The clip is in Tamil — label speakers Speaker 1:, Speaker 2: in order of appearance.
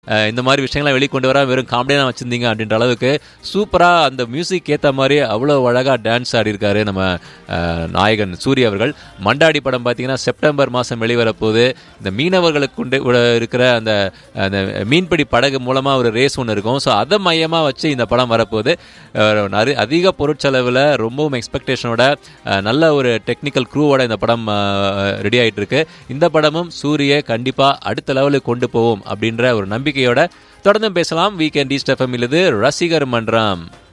Speaker 1: அஹ், இந்த மாதிரி விஷயங்களை வெளிக்கொண்டு வர வெறும் காமெடியாக வச்சிருந்தீங்க அப்படின்ற அளவுக்கு சூப்பராக அந்த மியூசிக் ஏற்ற மாதிரி அவ்வளோ அழகாக டான்ஸ் ஆடியிருக்காரு நம்ம அஹ், நாயகன் சூரிய அவர்கள் மண்டாடி படம் பார்த்தீங்கன்னா செப்டம்பர் மாதம் வெளிவரப்போகுது இந்த மீனவர்களுக்கு கொண்டு உள்ள இருக்கிற அந்த அந்த மீன்பிடி படகு மூலமாக ஒரு ரேஸ் ஒன்று இருக்கும் ஸோ அதை மையமாக வச்சு இந்த படம் வரப்போகுது அஹ், நிறைய அதிக பொருட்செலவில் ரொம்பவும் எக்ஸ்பெக்டேஷனோட அஹ், நல்ல ஒரு டெக்னிக்கல் க்ரூவோட இந்த படம் ரெடி ஆயிட்டு இருக்கு இந்த படமும் சூரிய கண்டிப்பாக அடுத்த லெவலுக்கு கொண்டு போவோம் அப்படின்ற ஒரு நம்பிக்கையோட தொடர்ந்து பேசலாம் வீக்கெண்ட் ஈஸ்ட் எஃப்எம் இது ரசிகர் மன்றம்